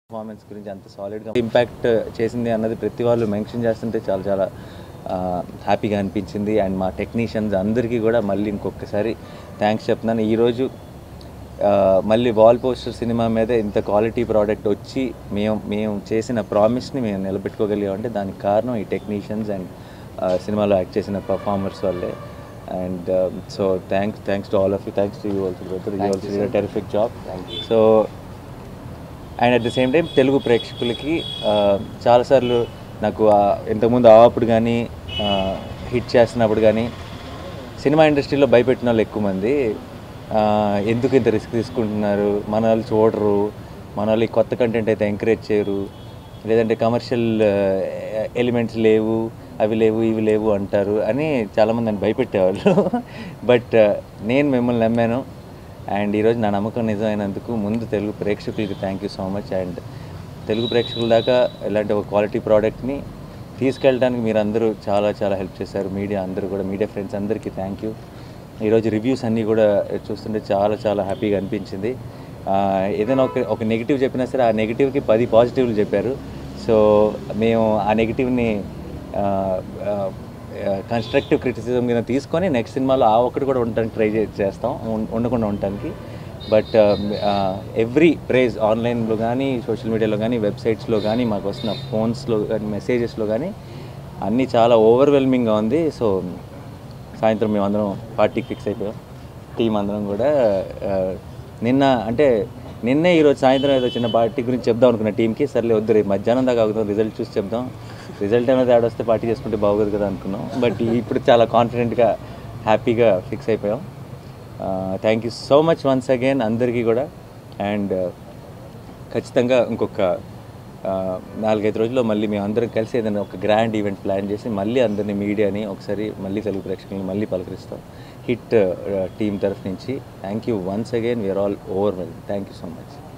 performance గురించి అంత సాలిడ్గా ఇంపాక్ట్ చేసింది అన్నది ప్రతి వాళ్ళు మెన్షన్ చేస్తుంటే చాలా చాలా హ్యాపీగా అనిపించింది అండ్ మా టెక్నీషియన్స్ అందరికీ కూడా మళ్ళీ ఇంకొకసారి థ్యాంక్స్ చెప్తున్నాను ఈరోజు ఆ, మళ్ళీ వాల్ పోస్టర్ సినిమా మీద ఇంత క్వాలిటీ ప్రోడక్ట్ వచ్చి మేము మేము చేసిన ప్రామిస్ని మేము నిలబెట్టుకోగలిగామంటే దానికి కారణం ఈ టెక్నీషియన్స్ అండ్ సినిమాలో యాక్ట్ చేసిన పర్ఫార్మర్స్ వల్లే and so thanks thanks to all of you thanks to you also you also terrific job so and at the same time Telugu ప్రేక్షకులకి ఆ, చాలాసార్లు నాకు ఆ, ఇంతకుముందు ఆప్పుడు కానీ హిట్ చేస్తున్నప్పుడు కానీ సినిమా ఇండస్ట్రీలో భయపెట్టిన వాళ్ళు ఎక్కువ మంది ఆ, ఎందుకు ఇంత రిస్క్ తీసుకుంటున్నారు మన వాళ్ళు చూడరు మన వాళ్ళు ఈ కొత్త కంటెంట్ అయితే ఎంకరేజ్ చేయరు లేదంటే కమర్షియల్ ఎలిమెంట్స్ లేవు అవి లేవు ఇవి లేవు అంటారు అని చాలామంది నన్ను భయపెట్టేవాళ్ళు బట్ నేను మిమ్మల్ని నమ్మాను అండ్ ఈరోజు నా నమ్మకం నిజమైనందుకు ముందు తెలుగు ప్రేక్షకులకి thank you so much and Telugu ప్రేక్షకుల దాకా ఇలాంటి ఒక క్వాలిటీ ప్రోడక్ట్ని తీసుకెళ్ళడానికి మీరు అందరూ చాలా చాలా హెల్ప్ చేశారు మీడియా అందరూ కూడా మీడియా ఫ్రెండ్స్ అందరికీ థ్యాంక్ యూ ఈరోజు రివ్యూస్ అన్నీ కూడా చూస్తుంటే చాలా చాలా హ్యాపీగా అనిపించింది ఆ, ఏదైనా ఒక ఒక నెగిటివ్ చెప్పినా సరే ఆ నెగిటివ్కి పది పాజిటివ్లు చెప్పారు సో మేము ఆ నెగిటివ్ని కన్స్ట్రక్టివ్ క్రిటిసిజం కింద తీసుకొని నెక్స్ట్ సినిమాలో ఆ ఒక్కటి కూడా ఉండడానికి ట్రై చేస్తాం ఉం- ఉండకుండా ఉండటానికి బట్ ఎవ్రీ ప్రైజ్ ఆన్లైన్లో కానీ సోషల్ మీడియాలో కానీ వెబ్సైట్స్లో కానీ మాకు వస్తున్న ఫోన్స్లో కానీ మెసేజెస్లో కానీ అన్నీ చాలా ఓవర్వెల్మింగ్గా ఉంది సో సాయంత్రం మేము అందరం పార్టీకి ఫిక్స్ అయిపోయాం టీం అందరం కూడా ఆ, నిన్న అంటే నిన్నే ఈరోజు సాయంత్రం ఏదో చిన్న పార్టీ గురించి చెప్దాం అనుకున్న టీంకి సర్లే వద్దు రేపు మధ్యాహ్నం దాకా ఆగుతాం రిజల్ట్ చూసి చెప్దాం రిజల్ట్ అనేది ఆడ వస్తే పార్టీ చేసుకుంటే బాగోదు కదా అనుకున్నాం బట్ ఇప్పుడు చాలా కాన్ఫిడెంట్గా హ్యాపీగా ఫిక్స్ అయిపోయాం thank you so much once again అందరికీ కూడా అండ్ ఖచ్చితంగా ఇంకొక ఆ, నాలుగైదు రోజుల్లో మళ్ళీ మేము అందరం కలిసి ఏదైనా ఒక గ్రాండ్ ఈవెంట్ ప్లాన్ చేసి మళ్ళీ అందరినీ మీడియాని ఒకసారి మళ్ళీ తెలుగు ప్రేక్షకులను మళ్ళీ పలకరిస్తాం హిట్ టీమ్ తరఫు నుంచి thank you once again we are all over well thank you so much